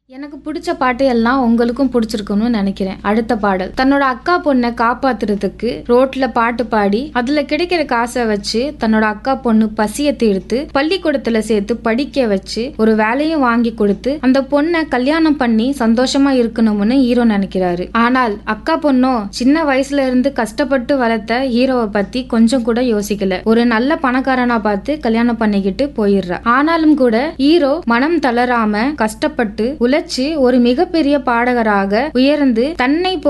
எனக்கு பிடிச்ச பாட்டு எல்லாம் உங்களுக்கும் பிடிச்சிருக்கும்னு நினைக்கிறேன் அடுத்த பாடல் தன்னோட அக்கா பொண்ணை காப்பாத்துறதுக்கு ரோட்ல பாட்டு பாடி அதுல கிடைக்கிற காசை வச்சு தன்னோட அக்கா பொண்ணு பசிய தீர்த்து பள்ளிக்கூடத்துல சேர்த்து படிக்க வச்சு ஒரு வேலையும் வாங்கி கொடுத்து அந்த பொண்ணை கல்யாணம் பண்ணி சந்தோஷமா இருக்கணும்னு ஹீரோ நினைக்கிறாரு ஆனால் அக்கா பொண்ணும் சின்ன வயசுல இருந்து கஷ்டப்பட்டு வளர்த்த ஹீரோவை பத்தி கொஞ்சம் கூட யோசிக்கல ஒரு நல்ல பணக்காரனா பார்த்து கல்யாணம் பண்ணிக்கிட்டு போயிடுறா ஆனாலும் கூட ஹீரோ மனம் தளராம கஷ்டப்பட்டு உழைச்சு ஒரு மிகப்பெரிய பாடகராக உயர்ந்து தன்னை போ